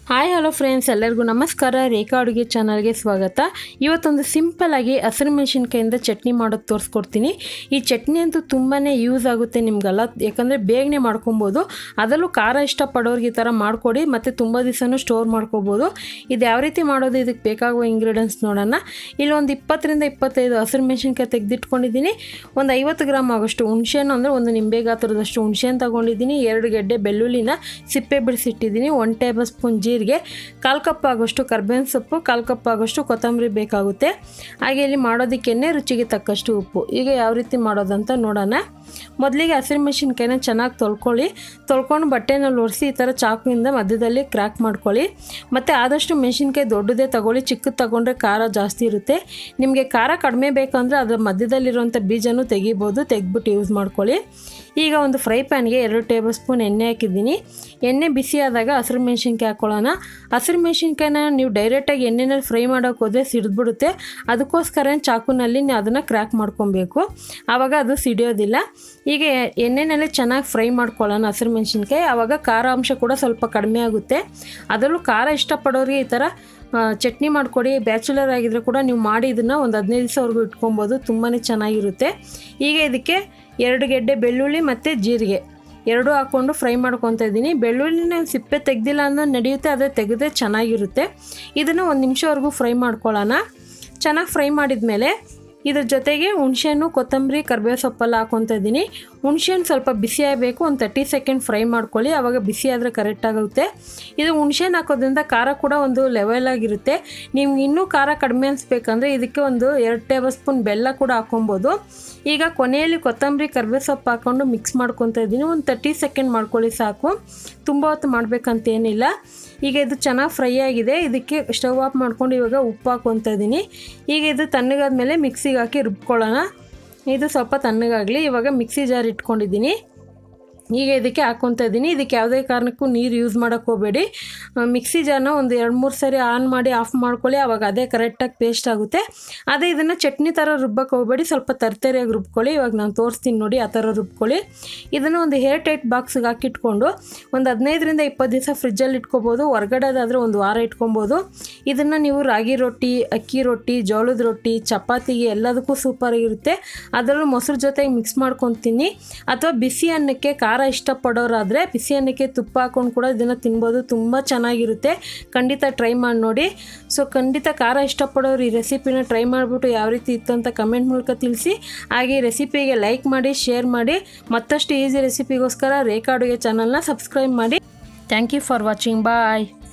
hi hello friends ಎಲ್ಲರಿಗೂ ನಮಸ್ಕಾರ ರೇಖಾ ಅಡುಗೆ ಚಾನಲ್ಗೆ ಸ್ವಾಗತ ಇವತ್ತೊಂದು ಸಿಂಪಲ್ಲಾಗಿ ಹಸಿರು ಮೆಣಸಿನ್ಕಾಯಿಂದ ಚಟ್ನಿ ಮಾಡೋದು ತೋರಿಸ್ಕೊಡ್ತೀನಿ ಈ ಚಟ್ನಿ ಅಂತೂ ತುಂಬಾ ಯೂಸ್ ಆಗುತ್ತೆ ನಿಮಗೆಲ್ಲ ಯಾಕಂದರೆ ಬೇಗನೆ ಮಾಡ್ಕೊಬೋದು ಅದರಲ್ಲೂ ಖಾರ ಇಷ್ಟಪಡೋರಿಗೆ ಈ ಥರ ಮಾಡಿಕೊಡಿ ಮತ್ತು ತುಂಬ ದಿವಸನೂ ಸ್ಟೋರ್ ಮಾಡ್ಕೋಬೋದು ಇದು ಯಾವ ರೀತಿ ಮಾಡೋದು ಇದಕ್ಕೆ ಬೇಕಾಗುವ ಇಂಗ್ರೀಡಿಯೆಂಟ್ಸ್ ನೋಡೋಣ ಇಲ್ಲಿ ಒಂದು ಇಪ್ಪತ್ತರಿಂದ ಇಪ್ಪತ್ತೈದು ಹಸಿರು ಮೆಣಸಿನ್ಕಾಯಿ ತೆಗೆದಿಟ್ಕೊಂಡಿದ್ದೀನಿ ಒಂದು ಐವತ್ತು ಗ್ರಾಮ್ ಆಗೋಷ್ಟು ಹುಣಸೆಹಣ್ಣು ಅಂದರೆ ಒಂದು ನಿಂಬೆ ಗಾತ್ರದಷ್ಟು ಹುಣಸೆಹಣ್ಣು ತಗೊಂಡಿದ್ದೀನಿ ಎರಡು ಗೆಡ್ಡೆ ಬೆಳ್ಳುಳ್ಳಿನ ಸಿಪ್ಪೆ ಬಿಡಿಸಿಟ್ಟಿದ್ದೀನಿ ಒನ್ ಟೇಬಲ್ ಸ್ಪೂನ್ ಜೀರಿಗೆ ಕಾಲು ಕಪ್ ಆಗೋಷ್ಟು ಕರ್ಬೇವಿನ ಸೊಪ್ಪು ಕಾಲು ಕಪ್ ಆಗೋಷ್ಟು ಕೊತ್ತಂಬರಿ ಬೇಕಾಗುತ್ತೆ ಹಾಗೆ ಇಲ್ಲಿ ಮಾಡೋದಕ್ಕೆ ರುಚಿಗೆ ತಕ್ಕಷ್ಟು ಉಪ್ಪು ಈಗ ಯಾವ ರೀತಿ ಮಾಡೋದಂತ ನೋಡೋಣ ಮೊದಲಿಗೆ ಹಸಿರು ಮೆಣಸಿನ್ಕಾಯಿನ ಚೆನ್ನಾಗಿ ತೊಳ್ಕೊಳ್ಳಿ ತೊಳ್ಕೊಂಡು ಬಟ್ಟೆನಲ್ಲಿ ಒರೆಸಿ ಈ ಥರ ಚಾಕುವಿಂದ ಮಧ್ಯದಲ್ಲಿ ಕ್ರ್ಯಾಕ್ ಮಾಡ್ಕೊಳ್ಳಿ ಮತ್ತು ಆದಷ್ಟು ಮೆಣಸಿನ್ಕಾಯಿ ದೊಡ್ಡದೇ ತಗೊಳ್ಳಿ ಚಿಕ್ಕದು ತಗೊಂಡ್ರೆ ಖಾರ ಜಾಸ್ತಿ ಇರುತ್ತೆ ನಿಮಗೆ ಖಾರ ಕಡಿಮೆ ಬೇಕಂದರೆ ಅದರ ಮಧ್ಯದಲ್ಲಿರುವಂಥ ಬೀಜನೂ ತೆಗಿಬೋದು ತೆಗೆದ್ಬಿಟ್ಟು ಯೂಸ್ ಮಾಡ್ಕೊಳ್ಳಿ ಈಗ ಒಂದು ಫ್ರೈ ಪ್ಯಾನ್ಗೆ ಎರಡು ಟೇಬಲ್ ಸ್ಪೂನ್ ಎಣ್ಣೆ ಹಾಕಿದ್ದೀನಿ ಎಣ್ಣೆ ಬಿಸಿ ಆದಾಗ ಹಸಿರು ಮೆಣಸಿನ್ಕಾಯಿ ಹಾಕ್ಕೊಳ್ಳೋಣ ಹಸಿರು ಮೆಣಸಿನ್ಕಾಯಿನ ನೀವು ಡೈರೆಕ್ಟಾಗಿ ಎಣ್ಣೆನಲ್ಲಿ ಫ್ರೈ ಮಾಡೋಕೆ ಹೋದರೆ ಸಿಡಿದ್ಬಿಡುತ್ತೆ ಅದಕ್ಕೋಸ್ಕರ ಚಾಕುನಲ್ಲಿ ನೀವು ಅದನ್ನು ಕ್ರ್ಯಾಕ್ ಮಾಡ್ಕೊಬೇಕು ಆವಾಗ ಅದು ಸಿಡಿಯೋದಿಲ್ಲ ಈಗ ಎಣ್ಣೆನಲ್ಲಿ ಚೆನ್ನಾಗಿ ಫ್ರೈ ಮಾಡ್ಕೊಳ್ಳೋಣ ಹಸಿರು ಮೆಣಸಿನ್ಕಾಯಿ ಆವಾಗ ಖಾರ ಅಂಶ ಕೂಡ ಸ್ವಲ್ಪ ಕಡಿಮೆ ಆಗುತ್ತೆ ಅದರಲ್ಲೂ ಖಾರ ಇಷ್ಟಪಡೋರಿಗೆ ಈ ಥರ ಆ, ಚಟ್ನಿ ಮಾಡಿಕೊಡಿ ಬ್ಯಾಚುಲರ್ ಆಗಿದ್ರೆ ಕೂಡ ನೀವು ಮಾಡಿ ಇದನ್ನು ಒಂದು ಹದಿನೈದು ದಿವಸವರೆಗೂ ಇಟ್ಕೊಬೋದು ತುಂಬಾ ಚೆನ್ನಾಗಿರುತ್ತೆ ಈಗ ಇದಕ್ಕೆ ಎರಡು ಗೆಡ್ಡೆ ಬೆಳ್ಳುಳ್ಳಿ ಮತ್ತು ಜೀರಿಗೆ ಎರಡೂ ಹಾಕ್ಕೊಂಡು ಫ್ರೈ ಮಾಡ್ಕೊತಾ ಇದ್ದೀನಿ ಬೆಳ್ಳುಳ್ಳಿನ ಸಿಪ್ಪೆ ತೆಗ್ದಿಲ್ಲ ಅಂದ್ರೆ ನಡೆಯುತ್ತೆ ಅದೇ ತೆಗೆದ್ರೆ ಚೆನ್ನಾಗಿರುತ್ತೆ ಇದನ್ನು ಒಂದು ನಿಮಿಷವರೆಗೂ ಫ್ರೈ ಮಾಡ್ಕೊಳ್ಳೋಣ ಚೆನ್ನಾಗಿ ಫ್ರೈ ಮಾಡಿದ ಮೇಲೆ ಇದ್ರ ಜೊತೆಗೆ ಹುಣಸೆಹಣ್ಣು ಕೊತ್ತಂಬರಿ ಕರಿಬೇವು ಸೊಪ್ಪೆಲ್ಲ ಹಾಕ್ಕೊತಾ ಇದ್ದೀನಿ ಹುಣಸೆಹಣ್ಣು ಸ್ವಲ್ಪ ಬಿಸಿ ಆಗಬೇಕು ಒಂದು ತರ್ಟಿ ಸೆಕೆಂಡ್ ಫ್ರೈ ಮಾಡ್ಕೊಳ್ಳಿ ಆವಾಗ ಬಿಸಿ ಆದರೆ ಕರೆಕ್ಟಾಗುತ್ತೆ ಇದು ಹುಣಸೆಹಣ್ಣು ಹಾಕೋದ್ರಿಂದ ಖಾರ ಕೂಡ ಒಂದು ಲೆವೆಲ್ ಆಗಿರುತ್ತೆ ನಿಮ್ಗೆ ಇನ್ನೂ ಖಾರ ಕಡಿಮೆ ಅನಿಸ್ಬೇಕಂದ್ರೆ ಇದಕ್ಕೆ ಒಂದು ಎರಡು ಟೇಬಲ್ ಸ್ಪೂನ್ ಬೆಲ್ಲ ಕೂಡ ಹಾಕೊಬೋದು ಈಗ ಕೊನೆಯಲ್ಲಿ ಕೊತ್ತಂಬರಿ ಕರಿಬೇವು ಸೊಪ್ಪು ಹಾಕ್ಕೊಂಡು ಮಿಕ್ಸ್ ಮಾಡ್ಕೊತಾ ಇದ್ದೀನಿ ಒಂದು ತರ್ಟಿ ಸೆಕೆಂಡ್ ಮಾಡ್ಕೊಳ್ಳಿ ಸಾಕು ತುಂಬ ಹೊತ್ತು ಮಾಡಬೇಕಂತ ಏನಿಲ್ಲ ಈಗ ಇದು ಚೆನ್ನಾಗಿ ಫ್ರೈ ಆಗಿದೆ ಇದಕ್ಕೆ ಸ್ಟವ್ ಆಫ್ ಮಾಡ್ಕೊಂಡು ಇವಾಗ ಉಪ್ಪು ಹಾಕ್ಕೊತಾ ಇದ್ದೀನಿ ಈಗ ಇದು ತಣ್ಣಗಾದ್ಮೇಲೆ ಮಿಕ್ಸಿಗೆ ಹಾಕಿ ರುಬ್ಕೊಳ್ಳೋಣ ಇದು ಸ್ವಲ್ಪ ತಣ್ಣಗಾಗಲಿ ಇವಾಗ ಮಿಕ್ಸಿ ಜಾರ್ ಇಟ್ಕೊಂಡಿದ್ದೀನಿ ಈಗ ಇದಕ್ಕೆ ಹಾಕ್ಕೊತಾ ಇದ್ದೀನಿ ಇದಕ್ಕೆ ಯಾವುದೇ ಕಾರಣಕ್ಕೂ ನೀರು ಯೂಸ್ ಮಾಡೋಕ್ಕೆ ಹೋಗಬೇಡಿ ಮಿಕ್ಸಿ ಜಾರ್ನ ಒಂದು ಎರಡು ಮೂರು ಸರಿ ಆನ್ ಮಾಡಿ ಆಫ್ ಮಾಡ್ಕೊಳ್ಳಿ ಆವಾಗ ಅದೇ ಕರೆಕ್ಟಾಗಿ ಪೇಸ್ಟ್ ಆಗುತ್ತೆ ಅದೇ ಇದನ್ನು ಚಟ್ನಿ ಥರ ರುಬ್ಬಕ್ಕೆ ಹೋಗಬೇಡಿ ಸ್ವಲ್ಪ ತರ್ತರಿಯಾಗಿ ರುಬ್ಕೊಳ್ಳಿ ಇವಾಗ ನಾನು ತೋರಿಸ್ತೀನಿ ನೋಡಿ ಆ ಥರ ರುಬ್ಕೊಳ್ಳಿ ಇದನ್ನು ಒಂದು ಹೇರ್ ಟೈಟ್ ಬಾಕ್ಸ್ಗೆ ಹಾಕಿಟ್ಕೊಂಡು ಒಂದು ಹದಿನೈದರಿಂದ ಇಪ್ಪತ್ತು ದಿವಸ ಫ್ರಿಜ್ಜಲ್ಲಿ ಇಟ್ಕೊಬೋದು ಹೊರ್ಗಡೆದಾದರೆ ಒಂದು ವಾರ ಇಟ್ಕೊಬೋದು ಇದನ್ನು ನೀವು ರಾಗಿ ರೊಟ್ಟಿ ಅಕ್ಕಿ ರೊಟ್ಟಿ ಜೋಳದ ರೊಟ್ಟಿ ಚಪಾತಿಗೆ ಎಲ್ಲದಕ್ಕೂ ಸೂಪರಾಗಿರುತ್ತೆ ಅದರಲ್ಲೂ ಮೊಸರು ಜೊತೆಗೆ ಮಿಕ್ಸ್ ಮಾಡ್ಕೊಂಡು ತಿನ್ನಿ ಅಥವಾ ಬಿಸಿ ಅನ್ನಕ್ಕೆ ಖಾರ ಇಷ್ಟಪಡೋರಾದರೆ ಬಿಸಿ ಅನ್ನಕ್ಕೆ ತುಪ್ಪ ಹಾಕೊಂಡು ಕೂಡ ಇದನ್ನು ತಿನ್ಬೋದು ತುಂಬ ಚೆನ್ನಾಗಿರುತ್ತೆ ಖಂಡಿತ ಟ್ರೈ ಮಾಡಿ ನೋಡಿ ಸೊ ಖಂಡಿತ ಖಾರ ಇಷ್ಟಪಡೋರು ಈ ರೆಸಿಪಿನ ಟ್ರೈ ಮಾಡಿಬಿಟ್ಟು ಯಾವ ರೀತಿ ಇತ್ತು ಅಂತ ಕಮೆಂಟ್ ಮೂಲಕ ತಿಳಿಸಿ ಹಾಗೆ ಈ ರೆಸಿಪಿಗೆ ಲೈಕ್ ಮಾಡಿ ಶೇರ್ ಮಾಡಿ ಮತ್ತಷ್ಟು ಈಸಿ ರೆಸಿಪಿಗೋಸ್ಕರ ರೇಖಾ ಅಡುಗೆ ಚಾನಲ್ನ ಸಬ್ಸ್ಕ್ರೈಬ್ ಮಾಡಿ thank you for watching bye